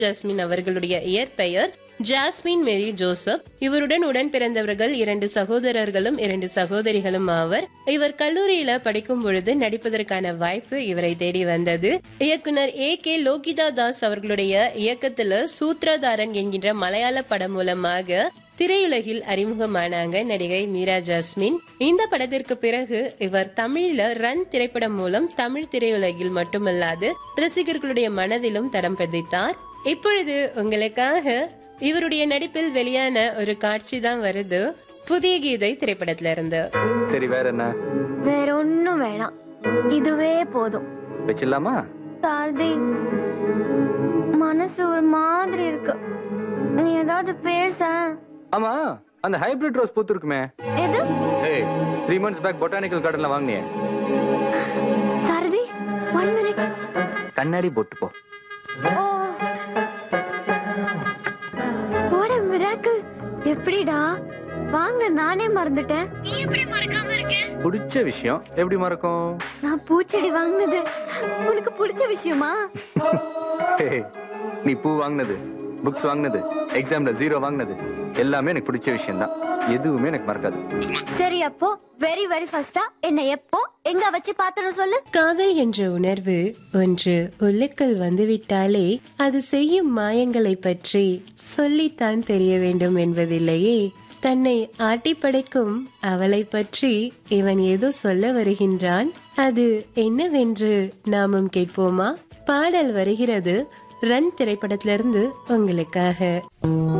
jasmine அவர்களுடைய இயற்பெயர் jasmine மேரி Joseph இவருடன் உடன் பிறந்தவர்கள் இரண்டு சகோதரர்களும் இரண்டு சகோதரிகளும் ஆவர் இவர் கல்லூரியில படிக்கும் பொழுது நடிப்பதற்கான வாய்ப்பு இவரை தேடி வந்தது இயக்குனர் ஏ கே லோகிதா தாஸ் அவர்களுடைய இயக்கத்துல சூத்ரதாரன் என்கின்ற மலையாள படம் மூலமாக திரையுலகில் அறிமுகமானாங்க நடிகை மீரா ஜாஸ்மின் இந்த படத்திற்கு பிறகு இவர் தமிழ்ல ரன் திரைப்படம் மூலம் தமிழ் திரையுலகில் மட்டுமல்லாது ரசிகர்களுடைய மனதிலும் தடம் பதித்தார் இப்பொழுது உங்களுக்காக இவருடைய நடிப்பில் வெளியான ஒரு காட்சி தான் வருது புதிய கீதை திரைப்படத்துல இருந்து சரி வேற என்ன வேற ஒண்ணும் வேணாம் இதுவே போதும் வச்சிடலாமா சாரதி மனசு ஒரு மாதிரி இருக்கு நீ ஏதாவது பேச ஆமா அந்த ஹைபிரிட் ரோஸ் பூத்து இருக்குமே எது ஏய் த்ரீ மந்த்ஸ் பேக் பொட்டானிக்கல் கார்டன்ல வாங்கினியே சாரதி ஒன் மினிட் கண்ணாடி போட்டு போ ஓ போட மிராக்கிள் எப்படிடா வாங்க நானே மறந்துட்டேன் நீ எப்படி மறக்காம இருக்க பிடிச்ச விஷயம் எப்படி மறக்கும் நான் பூச்செடி வாங்கினது உனக்கு பிடிச்ச விஷயமா ஏய், நீ பூ வாங்கினது புக்ஸ் வாங்கினது எக்ஸாம்ல ஜீரோ வாங்கினது எல்லாமே எனக்கு பிடிச்ச விஷயம் தான் எதுவுமே எனக்கு மறக்காது சரி அப்போ வெரி வெரி ஃபர்ஸ்டா என்ன எப்போ எங்க வச்சு பார்த்தனும் சொல்லு காதல் என்ற உணர்வு ஒன்று உள்ளுக்குள் வந்துவிட்டாலே அது செய்யும் மாயங்களை பற்றி சொல்லித்தான் தெரிய வேண்டும் என்பதில்லையே தன்னை ஆட்டி படைக்கும் அவளை பற்றி இவன் ஏதோ சொல்ல வருகின்றான் அது என்னவென்று நாமும் கேட்போமா பாடல் வருகிறது ரன் திரைப்படத்திலிருந்து உங்களுக்காக